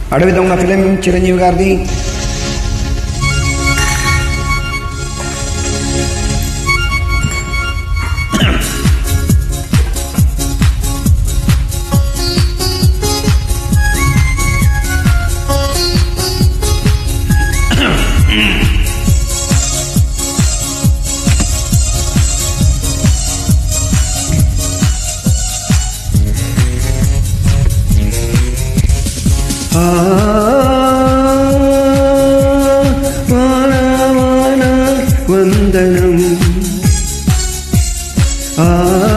అడవి దొంగ ఫిలిం చిరంజీవి గారిది ఆ వాన వాన వందనం ఆ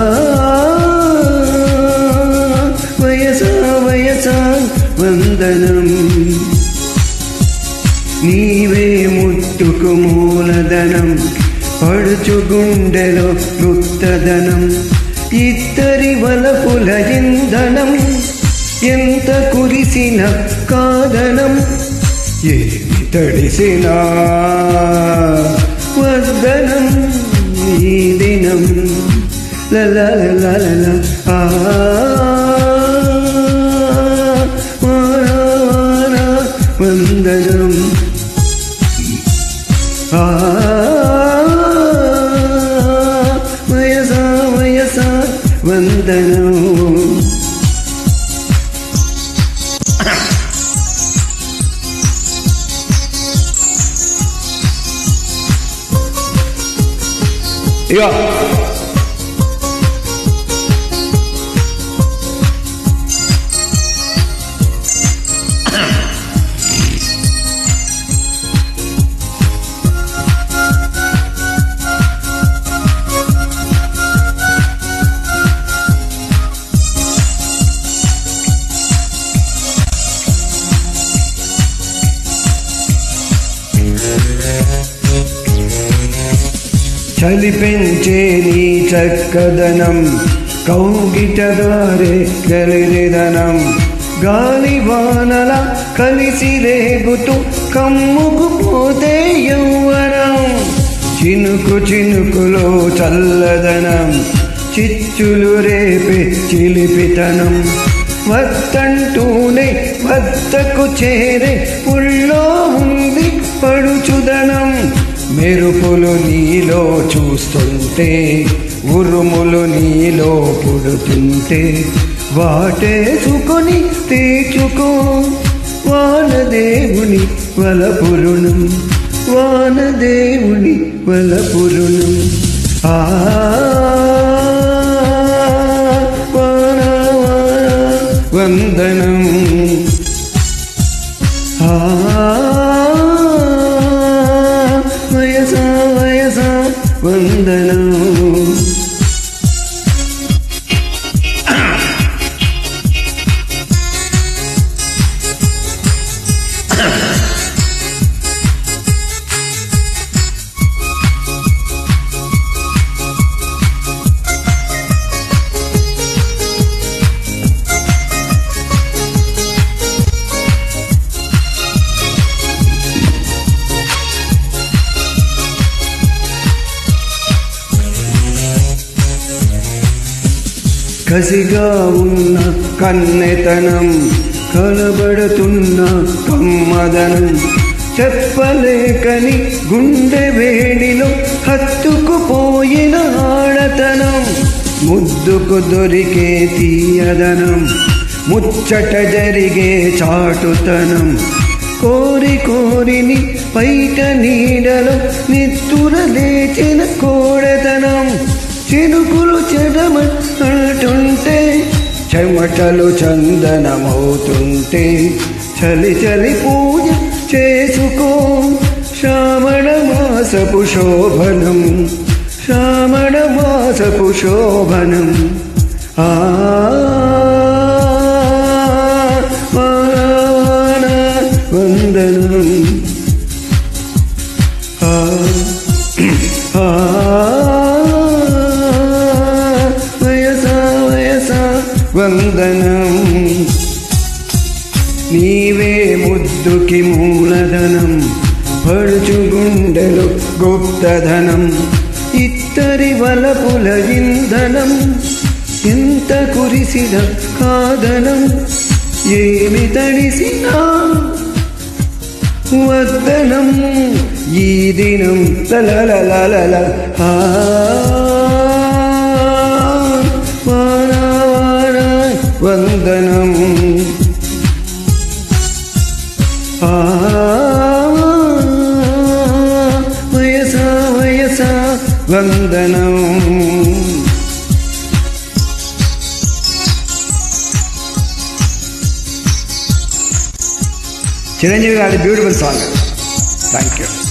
వయస వయస వందనం నీవే ముట్టుకు మూలధనం పడుచు గుండెలో గుప్తధనం ఇద్దరి వలపుల ఇంధనం ఎంత కురిసిన కాదనం ఏమి తడిసినా వద్దనం ఈ దినం లలలలల ఆ వాన వాన వందనం ఆ వయస వయస వందనం ఇక చలి పెంచే నీ చక్కదనం కౌగిటదారే గలిరిదనం గాలి వానల కలిసి రేగుతూ కమ్ముకు పోతే యౌవనం చినుకు చినుకులో చల్లదనం చిచ్చులు రేపే చిలిపితనం వద్దంటూనే వద్దకు చేరే ఉళ్ళో ఉంది పడుచుదనం మెరుపులు నీలో చూస్తుంటే ఉరుములు నీలో పుడుతుంటే వాటేసుకొని తీర్చుకో వానదేవుని వలపురుణం వానదేవుని వలపురుణం ఆ వాన వాన వందనం ఆ వయస వయస వందనం కసిగా ఉన్న కన్నెతనం కలబడుతున్న కమ్మదనం చెప్పలేకని గుండె వేడిలో హత్తుకుపోయిన ఆడతనం ముద్దుకు దొరికే తీయదనం ముచ్చట జరిగే చాటుతనం కోరి కోరిని పైట నీడలో నిత్తుర లేచిన కోడతనం చినుకులు చెడమంటుంటే చెమటలు చందనమవుతుంటే చలి చలి పూజ చేసుకో శ్రావణ మాసపు శోభనం శ్రావణ మాసపు శోభనం ఆ వాన వందనం ఆ ఆ వయస వయస వందనం నీవే ముద్దుకి మూలధనం పడుచు గుండెలు గుప్తధనం ఇద్దరి వలపుల ఇంధనం ఎంత కురిసిన కాదనం ఏమి తడిసినా వద్దనం ఈ దినం లలలలలల ఆ వాన వాన వందనం ఆ వయస వయస వందనం చిరంజీవి గారి బ్యూటిఫుల్ సాంగ్ థ్యాంక్ యూ